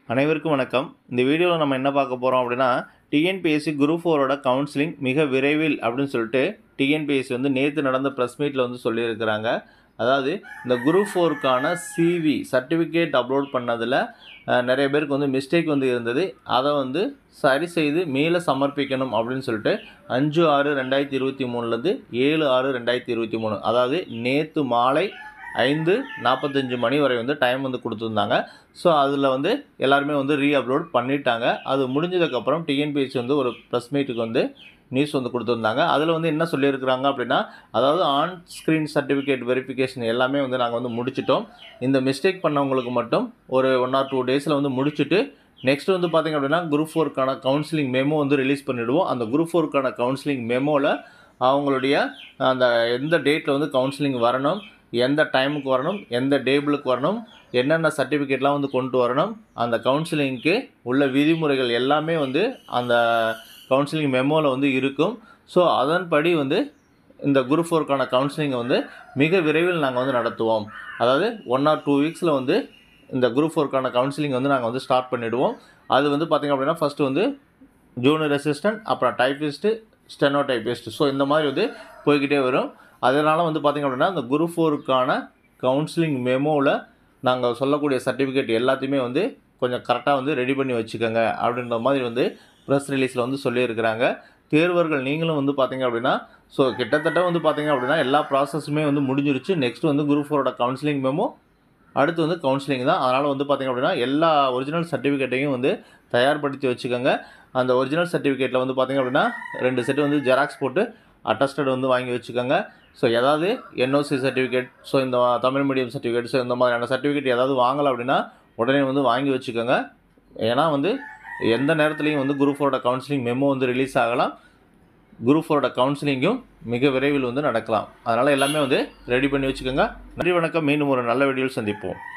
அனைவருக்கும் வணக்கம் இந்த வீடியோவில் நம்ம என்ன பார்க்க போகிறோம் அப்படின்னா டிஎன்பிஎஸ்சி குரூப் ஃபோரோட கவுன்சிலிங் மிக விரைவில் அப்படின்னு சொல்லிட்டு டிஎன்பிஎஸ்சி வந்து நேற்று நடந்த ப்ரெஸ் மீட்டில் வந்து சொல்லியிருக்கிறாங்க அதாவது இந்த குரூப் ஃபோருக்கான சிவி சர்டிஃபிகேட் அப்லோட் பண்ணதில் அஹ், நிறைய பேருக்கு வந்து மிஸ்டேக் வந்து இருந்தது அதை வந்து சரி செய்து மேலே சமர்ப்பிக்கணும் அப்படின்னு சொல்லிட்டு அஞ்சு ஆறு ரெண்டாயிரத்தி இருபத்தி மூணுலேருந்து ஏழு ஆறு ரெண்டாயிரத்தி இருபத்தி மூணு அதாவது நேற்று மாலை ஐந்து நாற்பத்தஞ்சு மணி வரை வந்து டைம் வந்து கொடுத்துருந்தாங்க ஸோ அதில் வந்து எல்லாருமே வந்து ரீ அப்லோட் பண்ணிட்டாங்க அது முடிஞ்சதுக்கப்புறம் டிஎன்பிஎஸ்சி வந்து ஒரு ப்ரெஸ் மீட்டுக்கு வந்து நியூஸ் வந்து கொடுத்துருந்தாங்க அதில் வந்து என்ன சொல்லியிருக்கிறாங்க அப்படின்னா அதாவது ஆன் ஸ்க்ரீன் சர்டிஃபிகேட் வெரிஃபிகேஷன் எல்லாமே வந்து நாங்கள் வந்து முடிச்சிட்டோம் இந்த மிஸ்டேக் பண்ணவங்களுக்கு மட்டும் ஒரு ஒன் ஆர் டூ டேஸில் வந்து முடிச்சுட்டு நெக்ஸ்ட் வந்து பார்த்திங்க அப்படின்னா குரூப் ஃபோருக்கான கவுன்சிலிங் மெமோ வந்து ரிலீஸ் பண்ணிவிடுவோம் அந்த குரூப் ஃபோருக்கான கவுன்சிலிங் மெமோவில் அவங்களுடைய அந்த எந்த டேட்டில் வந்து கவுன்சிலிங் வரணும் எந்த டைமுக்கு வரணும் எந்த டேபிளுக்கு வரணும் என்னென்ன சர்டிஃபிகேட்லாம் வந்து கொண்டு வரணும் அந்த கவுன்சிலிங்க்கு உள்ள விதிமுறைகள் எல்லாமே வந்து அந்த கவுன்சிலிங் மெமோவில் வந்து இருக்கும் ஸோ அதன்படி வந்து இந்த குரூப் ஃபோருக்கான கவுன்சிலிங்கை வந்து மிக விரைவில் நாங்கள் வந்து நடத்துவோம் அதாவது ஒன் ஆர் டூ வீக்ஸில் வந்து இந்த குரூப் ஃபோருக்கான கவுன்சிலிங் வந்து நாங்கள் வந்து ஸ்டார்ட் பண்ணிவிடுவோம் அது வந்து பார்த்திங்க அப்படின்னா ஃபஸ்ட்டு வந்து ஜூனியர் அசிஸ்டன்ட் அப்புறம் டைப்பிஸ்ட்டு ஸ்டெனோ டைப்பிஸ்ட் ஸோ இந்த மாதிரி வந்து போய்கிட்டே வரும் அதனால் வந்து பார்த்திங்க அப்படின்னா இந்த குரூப் ஃபோருக்கான கவுன்சிலிங் மெமோவில் நாங்கள் சொல்லக்கூடிய சர்டிஃபிகேட் எல்லாத்தையுமே வந்து கொஞ்சம் கரெக்டாக வந்து ரெடி பண்ணி வச்சுக்கோங்க அப்படின்ற மாதிரி வந்து ப்ரெஸ் ரிலீஸில் வந்து சொல்லியிருக்கிறாங்க தேர்வர்கள் நீங்களும் வந்து பார்த்தீங்க அப்படின்னா ஸோ கிட்டத்தட்ட வந்து பார்த்தீங்க அப்படின்னா எல்லா ப்ராசஸுமே வந்து முடிஞ்சிருச்சு நெக்ஸ்ட் வந்து குரூப் ஃபோரோட கவுன்சிலிங் மெமோ அடுத்து வந்து கவுன்சிலிங் தான் அதனால் வந்து பார்த்திங்க அப்படின்னா எல்லா ஒரிஜினல் சர்டிஃபிகேட்டையும் வந்து தயார்படுத்தி வச்சுக்கோங்க அந்த ஒரிஜினல் சர்டிஃபிகேட்டில் வந்து பார்த்திங்க அப்படின்னா ரெண்டு செட்டு வந்து ஜெராக்ஸ் போட்டு அட்டஸ்டட் வந்து வாங்கி வச்சுக்கோங்க ஸோ ஏதாவது என்ஓசி சர்டிஃபிகேட் ஸோ இந்த தமிழ் மீடியம் சர்டிஃபிகேட் ஸோ இந்த மாதிரியான சர்டிஃபிகேட் ஏதாவது வாங்கலை அப்படின்னா உடனே வந்து வாங்கி வச்சுக்கோங்க ஏன்னா வந்து எந்த நேரத்துலையும் வந்து குரூப் ஃபோரோட கவுன்சிலிங் மெமோ வந்து ரிலீஸ் ஆகலாம் குரூப் ஃபோரோட கவுன்சிலிங்கும் மிக விரைவில் வந்து நடக்கலாம் அதனால் எல்லாமே வந்து ரெடி பண்ணி வச்சுக்கோங்க நன்றி வணக்கம் மீண்டும் ஒரு நல்ல வீடியோவில் சந்திப்போம்